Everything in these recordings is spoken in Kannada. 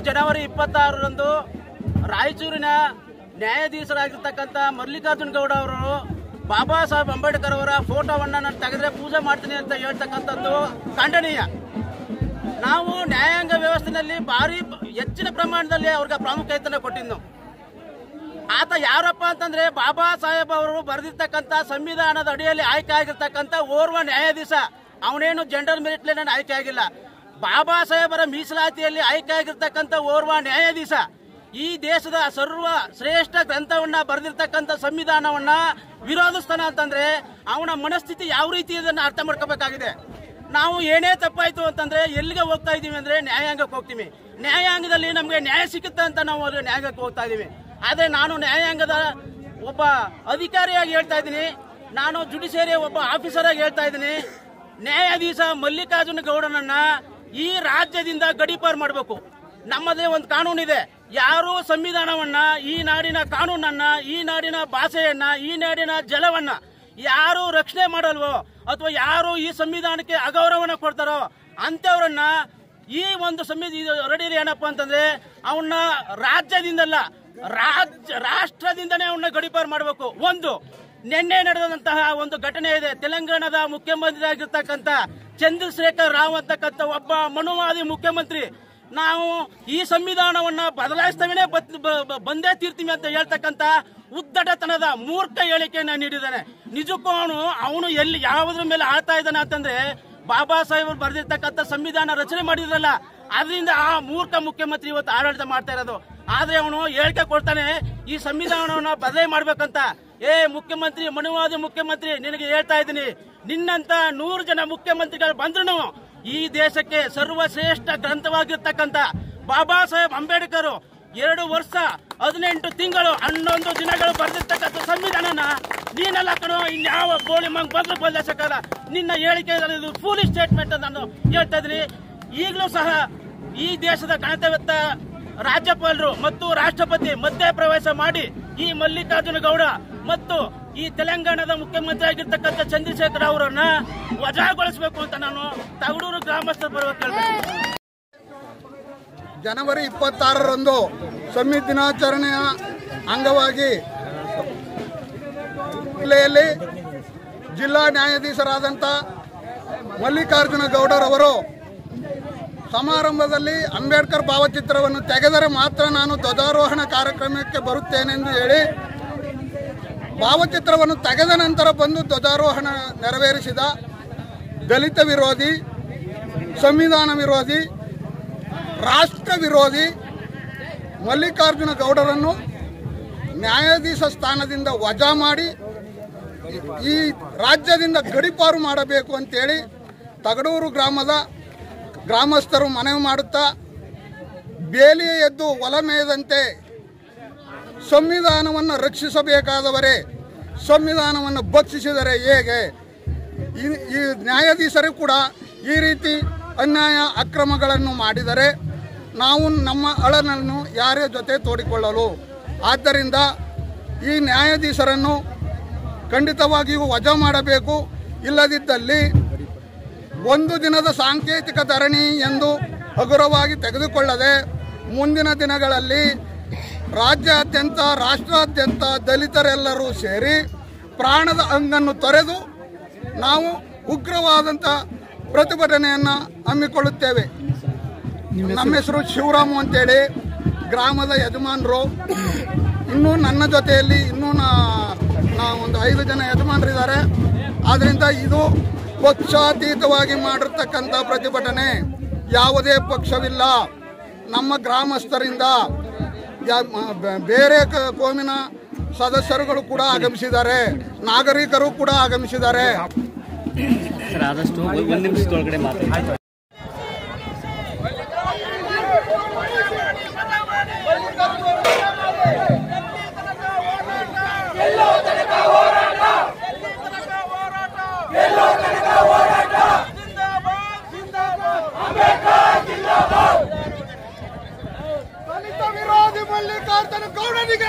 ಜನವರಿ ಇಪ್ಪತ್ತಾರರಂದು ರಾಯಚೂರಿನ ನ್ಯಾಯಾಧೀಶರಾಗಿರ್ತಕ್ಕಂಥ ಮಲ್ಲಿಕಾರ್ಜುನ್ ಗೌಡ ಅವರು ಬಾಬಾ ಸಾಹೇಬ್ ಅಂಬೇಡ್ಕರ್ ಅವರ ಫೋಟೋವನ್ನ ನಾನು ತೆಗೆದ್ರೆ ಪೂಜೆ ಮಾಡ್ತೀನಿ ಅಂತ ಹೇಳ್ತಕ್ಕಂಥದ್ದು ಖಂಡನೀಯ ನಾವು ನ್ಯಾಯಾಂಗ ವ್ಯವಸ್ಥೆಯಲ್ಲಿ ಭಾರಿ ಹೆಚ್ಚಿನ ಪ್ರಮಾಣದಲ್ಲಿ ಅವ್ರಿಗೆ ಪ್ರಾಮುಖ್ಯತೆಯನ್ನು ಕೊಟ್ಟಿದ್ದು ಆತ ಯಾರಪ್ಪ ಅಂತಂದ್ರೆ ಬಾಬಾ ಸಾಹೇಬ್ ಅವರು ಬರೆದಿರ್ತಕ್ಕಂಥ ಸಂವಿಧಾನದ ಅಡಿಯಲ್ಲಿ ಆಯ್ಕೆ ಆಗಿರ್ತಕ್ಕಂಥ ಓರ್ವ ನ್ಯಾಯಾಧೀಶ ಅವನೇನು ಜೆಂಡರ್ ಮೆರಿಟ್ ಆಯ್ಕೆ ಆಗಿಲ್ಲ ಬಾಬಾ ಸಾಹೇಬರ ಮೀಸಲಾತಿಯಲ್ಲಿ ಆಯ್ಕೆ ಆಗಿರ್ತಕ್ಕಂಥ ಓರ್ವ ನ್ಯಾಯಾಧೀಶ ಈ ದೇಶದ ಸರ್ವ ಶ್ರೇಷ್ಠ ಗ್ರಂಥವನ್ನ ಬರೆದಿರ್ತಕ್ಕಂಥ ಸಂವಿಧಾನವನ್ನ ವಿರೋಧಿಸ್ತಾನ ಅಂತಂದ್ರೆ ಅವನ ಮನಸ್ಥಿತಿ ಯಾವ ರೀತಿ ಇದನ್ನ ಅರ್ಥ ಮಾಡ್ಕೋಬೇಕಾಗಿದೆ ನಾವು ಏನೇ ತಪ್ಪಾಯ್ತು ಅಂತಂದ್ರೆ ಎಲ್ಲಿಗೆ ಹೋಗ್ತಾ ಇದೀವಿ ಅಂದ್ರೆ ನ್ಯಾಯಾಂಗಕ್ಕೆ ಹೋಗ್ತೀವಿ ನ್ಯಾಯಾಂಗದಲ್ಲಿ ನಮಗೆ ನ್ಯಾಯ ಸಿಗುತ್ತೆ ಅಂತ ನಾವು ಅಲ್ಲಿ ನ್ಯಾಯಾಂಗಕ್ಕೆ ಹೋಗ್ತಾ ಇದೀವಿ ಆದ್ರೆ ನಾನು ನ್ಯಾಯಾಂಗದ ಒಬ್ಬ ಅಧಿಕಾರಿಯಾಗಿ ಹೇಳ್ತಾ ಇದ್ದೀನಿ ನಾನು ಜುಡಿಷಿಯರಿ ಒಬ್ಬ ಆಫೀಸರ್ ಆಗಿ ಹೇಳ್ತಾ ಇದ್ದೀನಿ ನ್ಯಾಯಾಧೀಶ ಮಲ್ಲಿಕಾರ್ಜುನ ಗೌಡನನ್ನ ಈ ರಾಜ್ಯದಿಂದ ಗಡೀಪಾರು ಮಾಡಬೇಕು ನಮ್ಮದೇ ಒಂದು ಕಾನೂನಿದೆ ಯಾರು ಸಂವಿಧಾನವನ್ನ ಈ ನಾಡಿನ ಕಾನೂನನ್ನ ಈ ನಾಡಿನ ಭಾಷೆಯನ್ನ ಈ ನಾಡಿನ ಜಲವನ್ನ ಯಾರು ರಕ್ಷಣೆ ಮಾಡಲ್ವೋ ಅಥವಾ ಯಾರು ಈ ಸಂವಿಧಾನಕ್ಕೆ ಅಗೌರವನ ಕೊಡ್ತಾರೋ ಅಂತವ್ರನ್ನ ಈ ಒಂದು ಸಂವಿಧಾನ ರೆಡಿ ಏನಪ್ಪ ಅಂತಂದ್ರೆ ಅವನ್ನ ರಾಜ್ಯದಿಂದಲ್ಲ ರಾಜ್ಯ ರಾಷ್ಟ್ರದಿಂದನೇ ಅವನ್ನ ಗಡಿಪಾರು ಮಾಡಬೇಕು ಒಂದು ನಿನ್ನೆ ನಡೆದಂತಹ ಒಂದು ಘಟನೆ ಇದೆ ತೆಲಂಗಾಣದ ಮುಖ್ಯಮಂತ್ರಿ ಆಗಿರ್ತಕ್ಕಂಥ ಚಂದ್ರಶೇಖರ್ ರಾವ್ ಅಂತಕ್ಕಂಥ ಒಬ್ಬ ಮನುವಾದಿ ಮುಖ್ಯಮಂತ್ರಿ ನಾವು ಈ ಸಂವಿಧಾನವನ್ನ ಬದಲಾಯಿಸ್ತೇವೆ ಬಂದೇ ತೀರ್ತೀವಿ ಅಂತ ಹೇಳ್ತಕ್ಕಂಥ ಉದ್ದಟತನದ ಮೂರ್ಖ ಹೇಳಿಕೆಯನ್ನ ನೀಡಿದ್ದಾನೆ ನಿಜಕ್ಕೂ ಅವನು ಅವನು ಎಲ್ಲಿ ಯಾವುದ್ರ ಮೇಲೆ ಆಳ್ತಾ ಇದ್ದಾನೆ ಅಂತಂದ್ರೆ ಬಾಬಾ ಸಾಹೇಬ್ ಬರೆದಿರ್ತಕ್ಕಂಥ ಸಂವಿಧಾನ ರಚನೆ ಮಾಡಿದ್ರಲ್ಲ ಅದರಿಂದ ಆ ಮೂರ್ಖ ಮುಖ್ಯಮಂತ್ರಿ ಇವತ್ತು ಆಡಳಿತ ಮಾಡ್ತಾ ಇರೋದು ಆದ್ರೆ ಅವನು ಹೇಳಿಕೆ ಕೊಡ್ತಾನೆ ಈ ಸಂವಿಧಾನವನ್ನ ಬದಲಾವಣೆ ಮಾಡ್ಬೇಕಂತ ಏ ಮುಖ್ಯಮಂತ್ರಿ ಮನುವಾದಿ ಮುಖ್ಯಮಂತ್ರಿ ನಿನಗೆ ಹೇಳ್ತಾ ಇದ್ದೀನಿ ನಿನ್ನಂತ ನೂರು ಜನ ಮುಖ್ಯಮಂತ್ರಿಗಳು ಬಂದ್ರು ಈ ದೇಶಕ್ಕೆ ಸರ್ವಶ್ರೇಷ್ಠ ಗ್ರಂಥವಾಗಿರ್ತಕ್ಕಂಥ ಬಾಬಾ ಸಾಹೇಬ್ ಅಂಬೇಡ್ಕರ್ ಎರಡು ವರ್ಷ ಹದಿನೆಂಟು ತಿಂಗಳು ಹನ್ನೊಂದು ದಿನಗಳು ಬರೆದಿರ್ತಕ್ಕಂಥ ಸಂವಿಧಾನನ ನೀನೆಲ್ಲ ಕಣೋ ಇನ್ಯಾವ ಗೋಳಿ ಮಂಗ್ ಬದಲು ಬದಲಾಯಿಸಕ್ಕಲ್ಲ ನಿನ್ನ ಹೇಳಿಕೆ ಇದು ಫೂಲಿ ಸ್ಟೇಟ್ಮೆಂಟ್ ಅಂತ ನಾನು ಹೇಳ್ತಾ ಇದ್ದೀನಿ ಈಗಲೂ ಸಹ ಈ ದೇಶದ ಗಣತವೆತ್ತ ರಾಜ್ಯಪಾಲರು ಮತ್ತು ರಾಷ್ಟ್ರಪತಿ ಮಧ್ಯ ಪ್ರವೇಶ ಮಾಡಿ ಈ ಮಲ್ಲಿಕಾರ್ಜುನ ಗೌಡ ಮತ್ತು ಈ ತೆಲಂಗಾಣದ ಮುಖ್ಯಮಂತ್ರಿ ಆಗಿರ್ತಕ್ಕಂಥ ಚಂದ್ರಶೇಖರ್ ಅವರನ್ನ ವಜಾಗೊಳಿಸಬೇಕು ಅಂತ ನಾನು ತಗಡೂರು ಗ್ರಾಮಸ್ಥರ ಪರವಾಗಿ ಕೇಳ್ತೀನಿ ಜನವರಿ ಇಪ್ಪತ್ತಾರರಂದು ಸಂವಿಧಾನ ದಿನಾಚರಣೆಯ ಅಂಗವಾಗಿ ಜಿಲ್ಲೆಯಲ್ಲಿ ಜಿಲ್ಲಾ ನ್ಯಾಯಾಧೀಶರಾದಂಥ ಮಲ್ಲಿಕಾರ್ಜುನ ಗೌಡರವರು ಸಮಾರಂಭದಲ್ಲಿ ಅಂಬೇಡ್ಕರ್ ಭಾವಚಿತ್ರವನ್ನು ತೆಗೆದರೆ ಮಾತ್ರ ನಾನು ಧ್ವಜಾರೋಹಣ ಕಾರ್ಯಕ್ರಮಕ್ಕೆ ಬರುತ್ತೇನೆಂದು ಹೇಳಿ ಭಾವಚಿತ್ರವನ್ನು ತೆಗೆದ ನಂತರ ಬಂದು ಧ್ವಜಾರೋಹಣ ನೆರವೇರಿಸಿದ ದಲಿತ ವಿರೋಧಿ ಸಂವಿಧಾನ ವಿರೋಧಿ ರಾಷ್ಟ್ರ ವಿರೋಧಿ ಮಲ್ಲಿಕಾರ್ಜುನ ಗೌಡರನ್ನು ನ್ಯಾಯಾಧೀಶ ಸ್ಥಾನದಿಂದ ವಜಾ ಮಾಡಿ ಈ ರಾಜ್ಯದಿಂದ ಗಡಿಪಾರು ಮಾಡಬೇಕು ಅಂತೇಳಿ ತಗಡೂರು ಗ್ರಾಮದ ಗ್ರಾಮಸ್ಥರು ಮನವಿ ಮಾಡುತ್ತಾ ಬೇಲಿಯ ಎದ್ದು ಹೊಲ ಮೇಯದಂತೆ ಸಂವಿಧಾನವನ್ನು ರಕ್ಷಿಸಬೇಕಾದವರೇ ಸಂವಿಧಾನವನ್ನು ಭಕ್ಷಿಸಿದರೆ ಹೇಗೆ ಈ ಈ ನ್ಯಾಯಾಧೀಶರು ಕೂಡ ಈ ರೀತಿ ಅನ್ಯಾಯ ಅಕ್ರಮಗಳನ್ನು ಮಾಡಿದರೆ ನಾವು ನಮ್ಮ ಅಳನನ್ನು ಯಾರೇ ಜೊತೆ ತೋಡಿಕೊಳ್ಳಲು ಆದ್ದರಿಂದ ಈ ನ್ಯಾಯಾಧೀಶರನ್ನು ಖಂಡಿತವಾಗಿಯೂ ವಜಾ ಮಾಡಬೇಕು ಇಲ್ಲದಿದ್ದಲ್ಲಿ ಒಂದು ದಿನದ ಸಾಂಕೇತಿಕ ಧರಣಿ ಎಂದು ಹಗುರವಾಗಿ ತೆಗೆದುಕೊಳ್ಳದೆ ಮುಂದಿನ ದಿನಗಳಲ್ಲಿ ರಾಜ್ಯಾದ್ಯಂತ ರಾಷ್ಟ್ರಾದ್ಯಂತ ದಲಿತರೆಲ್ಲರೂ ಸೇರಿ ಪ್ರಾಣದ ಹಂಗನ್ನು ತೊರೆದು ನಾವು ಉಗ್ರವಾದಂಥ ಪ್ರತಿಭಟನೆಯನ್ನು ಹಮ್ಮಿಕೊಳ್ಳುತ್ತೇವೆ ನಮ್ಮ ಹೆಸರು ಶಿವರಾಮು ಅಂತೇಳಿ ಗ್ರಾಮದ ಯಜಮಾನರು ಇನ್ನೂ ನನ್ನ ಜೊತೆಯಲ್ಲಿ ಇನ್ನೂ ನಾ ನಾ ಒಂದು ಐದು ಜನ ಯಜಮಾನರಿದ್ದಾರೆ ಆದ್ದರಿಂದ ಇದು ಪಕ್ಷಾತೀತವಾಗಿ ಮಾಡಿರ್ತಕ್ಕಂಥ ಪ್ರತಿಭಟನೆ ಯಾವುದೇ ಪಕ್ಷವಿಲ್ಲ ನಮ್ಮ ಗ್ರಾಮಸ್ಥರಿಂದ ಯಾ- ಮ- ಬೆ- ಬೇರೆ ಕ- ಕೋಮಿನ ಸದಸ್ಯರುಗಳು ಕೂಡ ಆಗಮಿಸಿದ್ದಾರೆ ನಾಗರಿಕರು ಕೂಡ ಆಗಮಿಸಿದ್ದಾರೆ ಸರ್ ಆದಷ್ಟು ಒಂದು ನಿಮಿಷದೊಳಗಡೆ ಮಾತಾಡಿ ದಲಿತ ವಿರೋಧಿ ಮಲ್ಲಿಕಾರ್ಜುನ ಗೌಡನಿಗೆ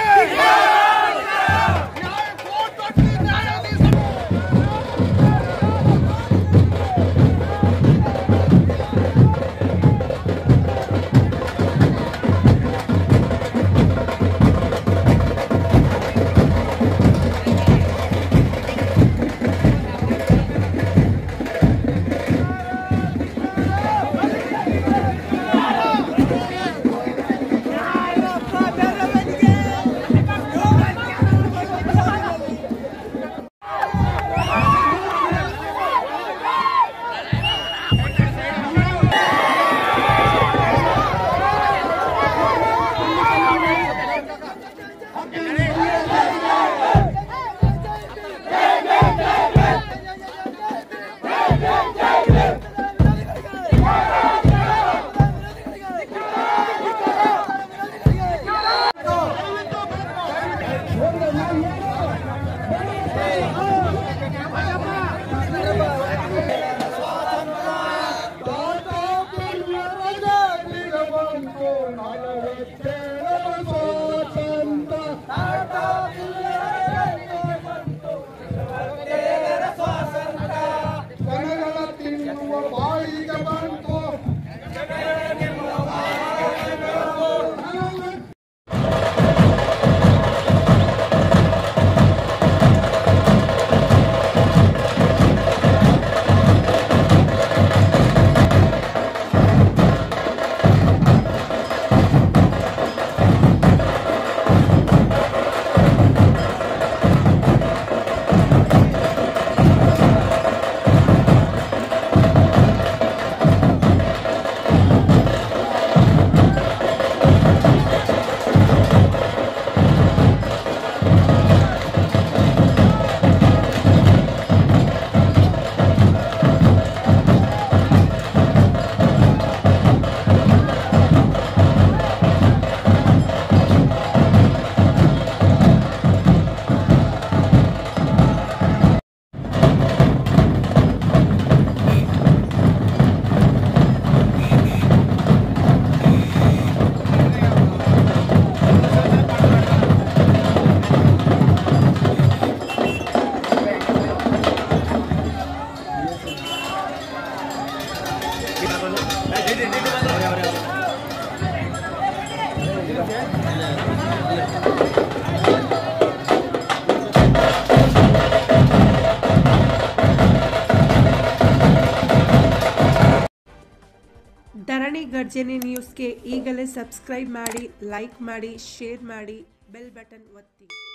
ಗರ್ಜನೆ ನ್ಯೂಸ್ಗೆ ಈಗಲೇ ಸಬ್ಸ್ಕ್ರೈಬ್ ಮಾಡಿ ಲೈಕ್ ಮಾಡಿ ಶೇರ್ ಮಾಡಿ ಬೆಲ್ ಬಟನ್ ಒತ್ತಿ